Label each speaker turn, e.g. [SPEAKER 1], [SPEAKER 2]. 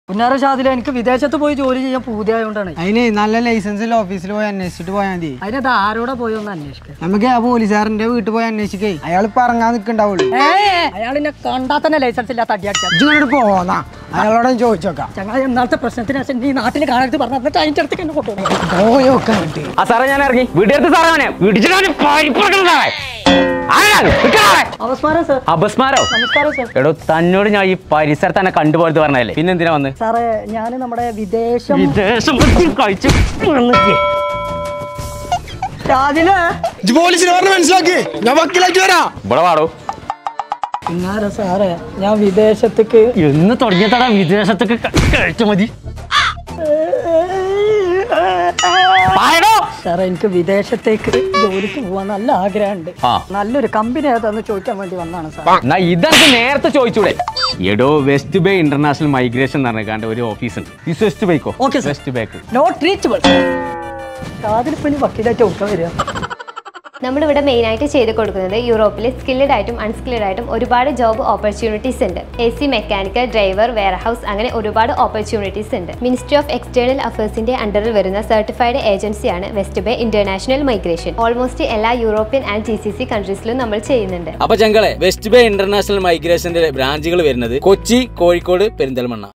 [SPEAKER 1] പുന്നാര ഷാദില എനിക്ക് വിദേശത്ത് പോയി ജോലി ചെയ്യാൻ പൂതിയായോണ്ടാണ്
[SPEAKER 2] അതിന് നല്ല ലൈസൻസിൽ ഓഫീസിൽ പോയി അന്വേഷിച്ചിട്ട് പോയാൽ മതി
[SPEAKER 1] അതിനത് ആരോടെ പോയി ഒന്ന് അന്വേഷിക്കുക
[SPEAKER 2] നമുക്ക് ആ പോലീസുകാരന്റെ വീട്ടിൽ പോയി അന്വേഷിക്കേ അയാൾ പറങ്ങാൻ നിൽക്കണ്ടാവുള്ളൂ
[SPEAKER 1] അയാൾ എന്നെ കണ്ടാ തന്നെ ലൈസൻസ് ഇല്ലാത്ത അടിയാക്കിയ
[SPEAKER 2] ഇങ്ങോട്ട് പോന്നാ അയാളോട് ചോദിച്ചോക്കാം
[SPEAKER 1] ചങ്ങായി എന്നാളത്തെ പ്രശ്നത്തിന് ശേഷം നീ നാട്ടിൽ കാണരുത് പറഞ്ഞു എന്നിട്ട് അതിന്റെ അടുത്തേക്ക് എന്നെ കൊണ്ടുപോകും
[SPEAKER 2] പോയോക്കാൻ കിട്ടി
[SPEAKER 3] ആ സാറേ ഞാൻ ഇറങ്ങി വീട്ടിലെടുത്ത് സാറേ അവനെ വീട്ടിൽ പരിപ്പറക്കണം സാറേ ആരാണ്? വിട്ടോളെ.
[SPEAKER 1] അവസ്മാരം സർ
[SPEAKER 3] അപസ്മാരോ
[SPEAKER 1] നമസ്കാരം സർ
[SPEAKER 3] എടോ തന്നോട് ഞാൻ ഈ പരിസരത്ത് തന്നെ കണ്ടുപോയത് പറഞ്ഞല്ലേ പിന്നെ എന്തിനാ വന്ന്
[SPEAKER 1] സാറേ ഞാൻ നമ്മുടെ വിദേശം
[SPEAKER 3] വിദേശം വിട്ട് കഴിച്ച് വന്നിട്ട്.
[SPEAKER 1] ഷാദില
[SPEAKER 2] പോലീസിനെ പറഞ്ഞ് മനസ്സിലാക്കി ഞാൻ വക്കീലാക്കി വരാം
[SPEAKER 3] ഇവിടെ വാടോ
[SPEAKER 1] പിന്നാര സാറേ ഞാൻ വിദേശത്തേക്ക്
[SPEAKER 3] എന്ന് തുടങ്ങിയതാടാ വിദേശത്തൊക്കെ ക- കഴിച്ചു മതി പായടോ.
[SPEAKER 1] സാറേ എനിക്ക് വിദേശത്തേക്ക് ജോലിക്ക് പോവാൻ നല്ല ആഗ്രഹമുണ്ട്
[SPEAKER 3] ആ.
[SPEAKER 1] നല്ലൊരു കമ്പനി ഏതാന്ന് ചോദിക്കാൻ വേണ്ടി വന്നാണ് സാർ
[SPEAKER 3] എന്നാ ഇതെനിക്ക് നേരത്തെ ചോദിച്ചൂടെ എടോ വെസ്റ്റ് ബേ ഇന്റർനാഷണൽ മൈഗ്രേഷൻ എന്ന് പറഞ്ഞാണ്ട് ഒരു ഓഫീസ് ഉണ്ട് ഈ വെസ്റ്റ് ബേക്കോ
[SPEAKER 1] Okay, sir.
[SPEAKER 3] വെസ്റ്റ് ബേക്ക്
[SPEAKER 1] നോട്ട് റീച്ചബിൾ ഷാദിലിപ്പോ ഇനി വക്കീലായിട്ട് ഒക്കെ വരിക
[SPEAKER 4] നമ്മളിവിടെ മെയിനായിട്ട് ചെയ്ത് കൊടുക്കുന്നത് യൂറോപ്പിൽ സ്കില്ലഡ് ആയിട്ടും അൺസ്കില്ലഡ് ആയിട്ടും ഒരുപാട് ജോബ് ഓപ്പർച്യൂണിറ്റീസ് ഉണ്ട് A C mechanical driver warehouse അങ്ങനെ ഒരുപാട് ഓപ്പർച്യൂണിറ്റീസ് ഉണ്ട് മിനിസ്ട്രി ഓഫ് എക്സ്റ്റേണൽ അഫയേഴ്സിന്റെ അണ്ടറിൽ വരുന്ന സർട്ടിഫൈഡ് ഏജൻസിയാണ് West Bay International Migration almost എല്ലാ European and G C C കൺട്രീസിലും നമ്മൾ ചെയ്യുന്നുണ്ട്
[SPEAKER 5] അപ്പൊ ചങ്കളെ വെസ്റ്റ് ബേ ഇന്റർനാഷണൽ മൈഗ്രേഷന്റെ ബ്രാഞ്ചുകൾ വരുന്നത് കൊച്ചി കോഴിക്കോട് പെരിന്തൽമണ്ണ